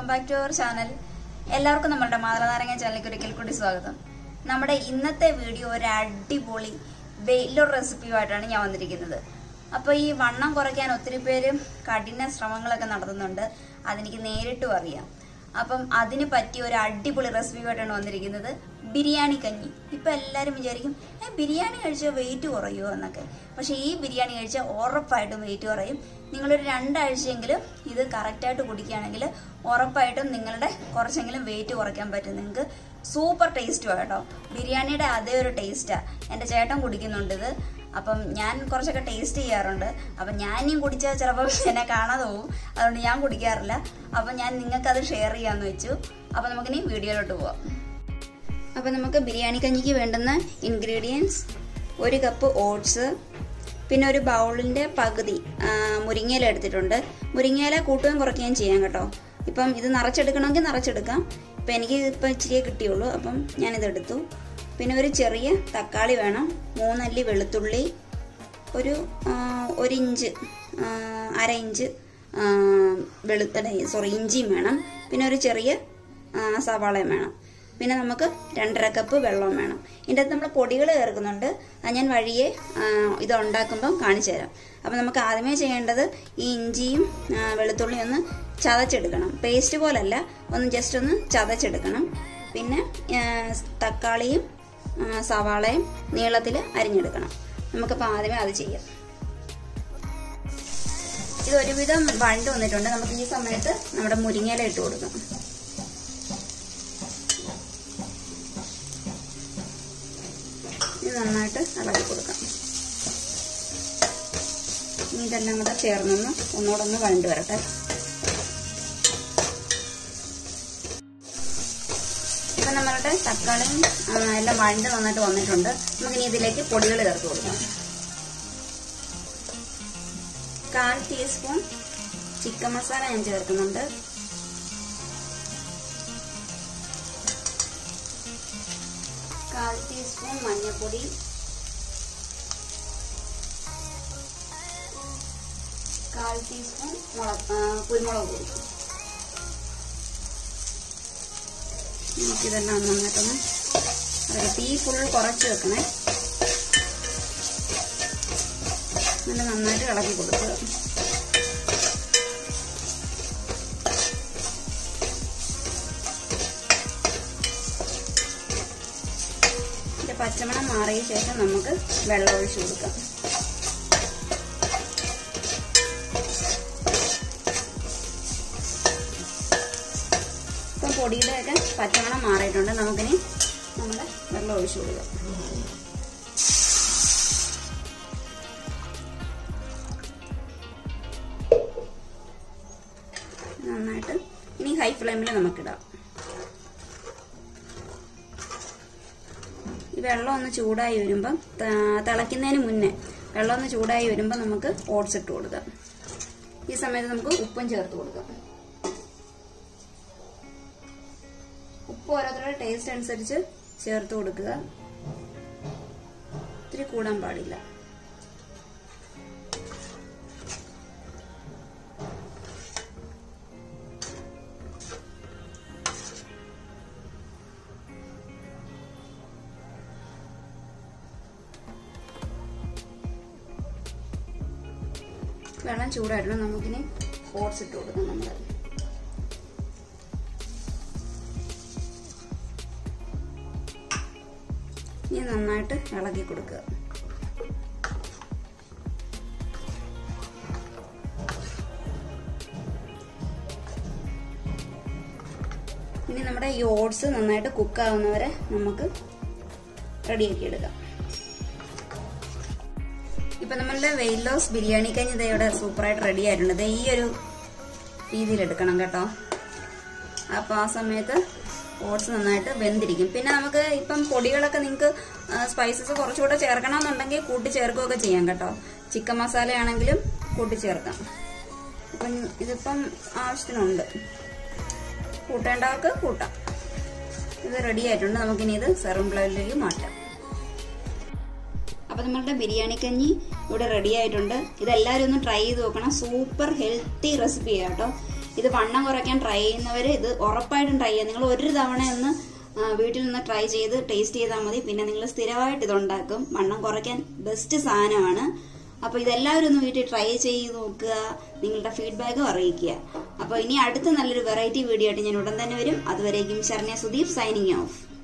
back to our channel എല്ലാവർക്കും നമ്മുടെ മാതൃനാരങ്ങ ചാനലിലേക്ക് ഒരിക്കൽ കൂടി സ്വാഗതം നമ്മുടെ ഇന്നത്തെ വീഡിയോ ഒരു അടിപൊളി വെയിലൊരു റെസിപ്പിയുമായിട്ടാണ് ഞാൻ വന്നിരിക്കുന്നത് അപ്പോൾ ഈ വണ്ണം കുറയ്ക്കാൻ ഒത്തിരി പേര് കഠിന ശ്രമങ്ങളൊക്കെ നടത്തുന്നുണ്ട് അതെനിക്ക് നേരിട്ടും അറിയാം അപ്പം അതിന് പറ്റിയ ഒരു അടിപൊളി റെസിപ്പിയുമായിട്ടാണ് വന്നിരിക്കുന്നത് ബിരിയാണി കഞ്ഞി ഇപ്പം എല്ലാവരും വിചാരിക്കും ഏ ബിരിയാണി കഴിച്ചാൽ വെയിറ്റ് കുറയുമോ എന്നൊക്കെ പക്ഷേ ഈ ബിരിയാണി കഴിച്ചാൽ ഉറപ്പായിട്ടും വെയിറ്റ് കുറയും നിങ്ങളൊരു രണ്ടാഴ്ചയെങ്കിലും ഇത് കറക്റ്റായിട്ട് കുടിക്കുകയാണെങ്കിൽ ഉറപ്പായിട്ടും നിങ്ങളുടെ കുറച്ചെങ്കിലും വെയിറ്റ് കുറയ്ക്കാൻ പറ്റും നിങ്ങൾക്ക് സൂപ്പർ ടേസ്റ്റുമാണ് കേട്ടോ ബിരിയാണിയുടെ അതേ ഒരു ടേസ്റ്റാണ് എൻ്റെ ചേട്ടൻ കുടിക്കുന്നുണ്ട് ഇത് അപ്പം ഞാൻ കുറച്ചൊക്കെ ടേസ്റ്റ് ചെയ്യാറുണ്ട് അപ്പം ഞാനും കുടിച്ചാൽ ചിലപ്പോൾ എന്നെ കാണാതെ പോകും അതുകൊണ്ട് ഞാൻ കുടിക്കാറില്ല അപ്പം ഞാൻ നിങ്ങൾക്കത് ഷെയർ ചെയ്യാമെന്ന് വെച്ചു അപ്പം നമുക്കിനി വീഡിയോയിലോട്ട് പോവാം അപ്പം നമുക്ക് ബിരിയാണി കഞ്ഞിക്ക് വേണ്ടുന്ന ഇൻഗ്രീഡിയൻസ് ഒരു കപ്പ് ഓട്സ് പിന്നെ ഒരു ബൗളിൻ്റെ പകുതി ആ, മുരിങ്ങയില എടുത്തിട്ടുണ്ട് മുരിങ്ങയില കൂട്ടുകയും കുറയ്ക്കുകയും ചെയ്യാം കേട്ടോ ഇപ്പം ഇത് നിറച്ചെടുക്കണമെങ്കിൽ നിറച്ചെടുക്കാം ഇപ്പം എനിക്ക് ഇപ്പം ഇച്ചിരിയേ കിട്ടിയുള്ളൂ അപ്പം ഞാനിത് എടുത്തു പിന്നെ ഒരു ചെറിയ തക്കാളി വേണം മൂന്നല്ലി വെളുത്തുള്ളി ഒരു ആ, ഒരു ഇഞ്ച് ആ, അര ഇഞ്ച് ആ, വെളുത്തട സോറി ഇഞ്ചിയും വേണം പിന്നെ ഒരു ചെറിയ ആ, സവാളയും വേണം പിന്നെ നമുക്ക് രണ്ടര കപ്പ് വെള്ളവും വേണം ഇതിൻ്റെ അകത്ത് നമ്മൾ പൊടികൾ ചേർക്കുന്നുണ്ട് അത് ഞാൻ വഴിയെ ആ, ഇത് ഉണ്ടാക്കുമ്പോൾ കാണിച്ചു തരാം അപ്പോൾ നമുക്ക് ആദ്യമേ ചെയ്യേണ്ടത് ഈ ഇഞ്ചിയും ആ, വെളുത്തുള്ളിയും ഒന്ന് ചതച്ചെടുക്കണം പേസ്റ്റ് പോലല്ല ഒന്ന് ജസ്റ്റ് ഒന്ന് ചതച്ചെടുക്കണം പിന്നെ ആ, തക്കാളിയും ആ, സവാളയും നീളത്തിൽ അരിഞ്ഞെടുക്കണം നമുക്കപ്പോൾ ആദ്യമേ അത് ചെയ്യാം ഇത് ഒരുവിധം വണ്ട് വന്നിട്ടുണ്ട് നമുക്ക് ഈ സമയത്ത് നമ്മുടെ മുരിങ്ങയില ഇട്ട് കൊടുക്കാം ഇത് നന്നായിട്ട് ഇളക്കി കൊടുക്കാം ഇനി ഇതെല്ലാം കൂടെ ചേർന്നൊന്ന് ഒന്നുകൂടെ ഒന്ന് വഴണ്ട് വരട്ടെ ഇപ്പം നമ്മളുടെ തക്കാളിയും ആ, എല്ലാം വഴണ്ട് നന്നായിട്ട് വന്നിട്ടുണ്ട് നമുക്കിനി ഇതിലേക്ക് പൊടികൾ ചേർത്ത് കൊടുക്കാം കാൽ ടീസ്പൂൺ ചിക്കൻ മസാല ഞാൻ ചേർക്കുന്നുണ്ട് കാൽ ടീസ്പൂൺ മഞ്ഞൾപ്പൊടി കാൽ ടീസ്പൂൺ മുളക് ആ, കുരുമുളക് പൊടി നമുക്കിതെല്ലാം നന്നായിട്ടൊന്ന് അതായത് തീ ഫുൾ കുറച്ച് വെക്കണേ നല്ല നന്നായിട്ട് ഇളക്കി കൊടുക്കുക ഇതിന്റെ പച്ചമണം മാറിയ ശേഷം നമുക്ക് വെള്ളം ഒഴിച്ചു കൊടുക്കാം ഇപ്പം പൊടിയുടെയൊക്കെ പച്ചമണം മാറിയിട്ടുണ്ട് നമുക്കിനി നമ്മുടെ വെള്ളം ഒഴിച്ചു കൊടുക്കാം നന്നായിട്ട് ഇനി ഹൈ ഫ്ലെയിമിൽ നമുക്കിടാം ഈ വെള്ളം ഒന്ന് ചൂടായി വരുമ്പം ത- തിളയ്ക്കുന്നതിന് മുന്നേ വെള്ളം ഒന്ന് ചൂടായി വരുമ്പോൾ നമുക്ക് ഓട്സ് ഇട്ട് കൊടുക്കാം ഈ സമയത്ത് നമുക്ക് ഉപ്പും ചേർത്ത് കൊടുക്കാം ഉപ്പ് ഓരോരുത്തരുടെ ടേസ്റ്റ് അനുസരിച്ച് ചേർത്ത് കൊടുക്കുക ഇത്തിരി കൂടാൻ പാടില്ല വെള്ളം ചൂടായിട്ടുണ്ട് നമുക്കിനി ഓട്സ് ഇട്ട് കൊടുക്കാം നമ്മൾ ഇനി നന്നായിട്ട് ഇളക്കി കൊടുക്കുക ഇനി നമ്മുടെ ഈ ഓട്സ് നന്നായിട്ട് കുക്കാവുന്നവരെ നമുക്ക് റെഡിയാക്കി എടുക്കാം ഇപ്പൊ നമ്മളുടെ വെയിറ്റ് ലോസ് ബിരിയാണി കഞ്ഞി ദേ ഇവിടെ സൂപ്പറായിട്ട് റെഡി ആയിട്ടുണ്ട് ദേ ഈ ഒരു രീതിയിൽ എടുക്കണം കേട്ടോ അപ്പൊ ആ സമയത്ത് ഓട്സ് നന്നായിട്ട് വെന്തിരിക്കും പിന്നെ നമുക്ക് ഇപ്പം പൊടികളൊക്കെ നിങ്ങൾക്ക് സ്പൈസസ് കുറച്ചുകൂടെ ചേർക്കണമെന്നുണ്ടെങ്കിൽ കൂട്ടി ചേർക്കുകയൊക്കെ ചെയ്യാം കേട്ടോ ചിക്കൻ മസാല ആണെങ്കിലും കൂട്ടി ചേർക്കാം അപ്പം ഇതിപ്പം ആവശ്യത്തിനുണ്ട് കൂട്ടേണ്ടവർക്ക് കൂട്ടാം ഇത് റെഡി ആയിട്ടുണ്ട് നമുക്കിനി ഇത് സെറും പ്ലേറ്റിലേക്ക് മാറ്റാം അപ്പൊ നമ്മളുടെ ബിരിയാണി കഞ്ഞി ഇവിടെ റെഡി ആയിട്ടുണ്ട് ഇതെല്ലാവരും ഒന്ന് ട്രൈ ചെയ്ത് നോക്കണം സൂപ്പർ ഹെൽത്തി റെസിപ്പി കേട്ടോ ഇത് വണ്ണം കുറയ്ക്കാൻ ട്രൈ ചെയ്യുന്നവർ ഇത് ഉറപ്പായിട്ടും ട്രൈ ചെയ്യുക നിങ്ങൾ ഒരു തവണ ഒന്ന് ആ, വീട്ടിൽ നിന്ന് ട്രൈ ചെയ്ത് ടേസ്റ്റ് ചെയ്താൽ മതി പിന്നെ നിങ്ങൾ സ്ഥിരമായിട്ട് ഇത് ഉണ്ടാക്കും വണ്ണം കുറയ്ക്കാൻ ബെസ്റ്റ് സാധനമാണ് അപ്പോൾ ഇതെല്ലാവരും ഒന്ന് വീട്ടിൽ ട്രൈ ചെയ്ത് നോക്കുക നിങ്ങളുടെ ഫീഡ്ബാക്കും അറിയിക്കുക അപ്പോൾ ഇനി അടുത്ത നല്ലൊരു വെറൈറ്റി വീഡിയോ ആയിട്ട് ഞാൻ ഉടൻ തന്നെ വരും അതുവരേക്കും ശരണ്യ സുദീപ് സൈനിങ് ഓഫ്